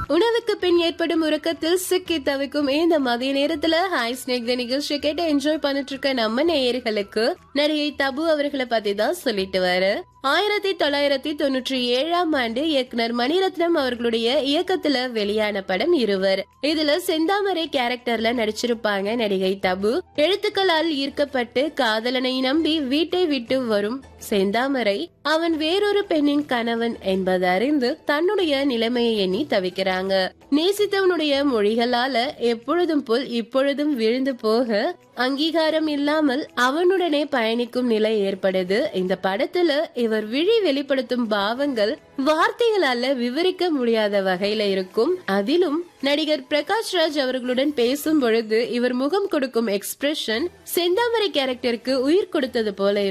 உணவுக்கு பின் ஏற்படும் உறக்கத்தில் சிக்கி தவிக்கும் இந்த மதிய நேரத்துல ஹாய் ஸ்னேக் நிகழ்ச்சியை கேட்டு என்ஜாய் பண்ணிட்டு இருக்க நம்ம நேயர்களுக்கு நடிகை தபு அவர்களை பத்தி தான் சொல்லிட்டு வர ஆயிரத்தி தொள்ளாயிரத்தி தொண்ணூற்றி ஏழாம் ஆண்டு இயக்குனர் மணிரத்னம் அவர்களுடைய இயக்கத்துல வெளியான படம் இருவர் இதுல செந்தாமரை கேரக்டர்ல நடிச்சிருப்பாங்க நடிகை தபு எழுத்துக்களால் ஈர்க்கப்பட்டு காதலனை நம்பி வீட்டை விட்டு வரும் செந்தாமரை அவன் வேறொரு பெண்ணின் கணவன் என்பதை அறிந்து தன்னுடைய நிலைமையை எண்ணி தவிக்கிறாங்க நேசித்தவனுடைய மொழிகளால எப்பொழுதும் போல் இப்பொழுதும் விழுந்து போக அங்கீகாரம் இல்லாமல் அவனுடனே பயணிக்கும் நிலை ஏற்படுது இந்த படத்துல இவர் விழி வெளிப்படுத்தும் பாவங்கள் வார்த்தைகளால விவரிக்க முடியாத வகையில இருக்கும் அதிலும் நடிகர் பிரகாஷ் ராஜ் அவர்களுடன் பேசும் பொழுது இவர் முகம் கொடுக்கும் எக்ஸ்பிரஷன் செந்தாமரை கேரக்டருக்கு உயிர் கொடுத்தது போல